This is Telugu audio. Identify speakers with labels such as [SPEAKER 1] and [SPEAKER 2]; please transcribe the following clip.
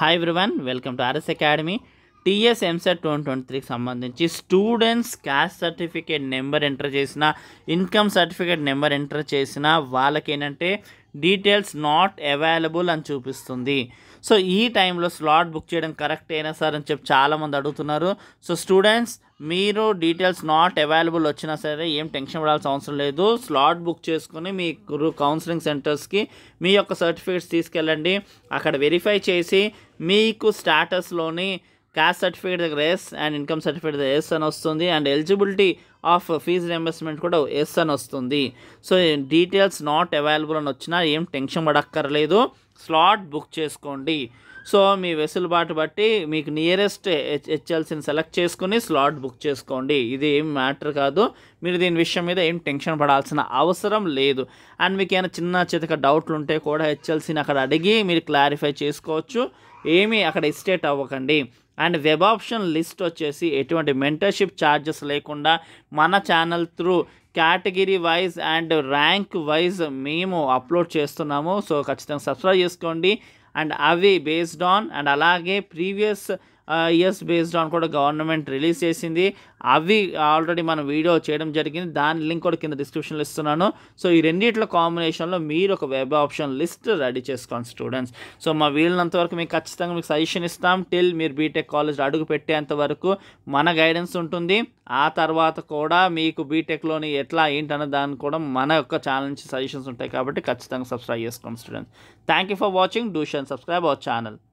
[SPEAKER 1] hi everyone welcome to RS academy TS EAMCET twenty twenty త్రీకి సంబంధించి students caste certificate number enter చేసిన ఇన్కమ్ సర్టిఫికేట్ నెంబర్ ఎంటర్ చేసిన వాళ్ళకి ఏంటంటే డీటెయిల్స్ నాట్ అవైలబుల్ అని చూపిస్తుంది సో ఈ టైంలో స్లాట్ బుక్ చేయడం కరెక్ట్ అయినా సార్ అని చెప్పి చాలామంది అడుగుతున్నారు సో స్టూడెంట్స్ మీరు డీటెయిల్స్ నాట్ అవైలబుల్ వచ్చినా సరే ఏం టెన్షన్ పడాల్సిన అవసరం లేదు స్లాట్ బుక్ చేసుకుని మీ గురు కౌన్సిలింగ్ సెంటర్స్కి మీ యొక్క సర్టిఫికేట్స్ తీసుకెళ్ళండి అక్కడ వెరిఫై చేసి మీకు స్టాటస్లోని క్యాస్ట్ సర్టిఫికేట్ దగ్గర ఎస్ అండ్ ఇన్కమ్ సర్టిఫికేట్ దగ్గర ఎస్ అని వస్తుంది and eligibility of fee reimbursement కూడా ఎస్ అని వస్తుంది సో డీటెయిల్స్ నాట్ అవైలబుల్ అని వచ్చినా ఏం టెన్షన్ పడక్కర్లేదు స్లాట్ బుక్ చేసుకోండి సో మీ వెసులుబాటు బట్టి మీకు నియరెస్ట్ హెచ్ హెచ్ఎల్సీని సెలెక్ట్ చేసుకుని స్లాట్ బుక్ చేసుకోండి ఇది ఏం మ్యాటర్ కాదు మీరు దీని విషయం మీద ఏం టెన్షన్ పడాల్సిన అవసరం లేదు అండ్ మీకు ఏమైనా చిన్న చితక డౌట్లు ఉంటే కూడా హెచ్ఎల్సీని అక్కడ అడిగి మీరు క్లారిఫై చేసుకోవచ్చు ఏమీ అక్కడ ఇస్టేట్ అవ్వకండి అండ్ వెబ్ ఆప్షన్ లిస్ట్ వచ్చేసి ఎటువంటి మెంటర్షిప్ ఛార్జెస్ లేకుండా మన channel through category wise and rank wise మేము అప్లోడ్ చేస్తున్నాము సో ఖచ్చితంగా సబ్స్క్రైబ్ చేసుకోండి అండ్ అవి బేస్డ్ ఆన్ అండ్ అలాగే ప్రీవియస్ ఇయర్స్ బేస్డ్ ఆన్ కూడా గవర్నమెంట్ రిలీజ్ చేసింది అవి ఆల్రెడీ మనం వీడియో చేయడం జరిగింది దాని లింక్ కూడా కింద డిస్క్రిప్షన్లో ఇస్తున్నాను సో ఈ రెండిట్ల కాంబినేషన్లో మీరు ఒక వెబ్ ఆప్షన్ లిస్ట్ రెడీ చేసుకోండి స్టూడెంట్స్ సో మా వీళ్ళనంత వరకు మీకు ఖచ్చితంగా మీకు సజెషన్ ఇస్తాం టిల్ మీరు బీటెక్ కాలేజ్ అడుగు పెట్టేంత వరకు మన గైడెన్స్ ఉంటుంది ఆ తర్వాత కూడా మీకు బీటెక్లోని ఎట్లా ఏంటన్న దాన్ని కూడా మన యొక్క ఛానల్ నుంచి సజెషన్స్ ఉంటాయి కాబట్టి ఖచ్చితంగా సబ్స్క్రైబ్ చేసుకోండి students thank you for watching do షన్ సబ్స్క్రైబ్ అవర్ ఛానల్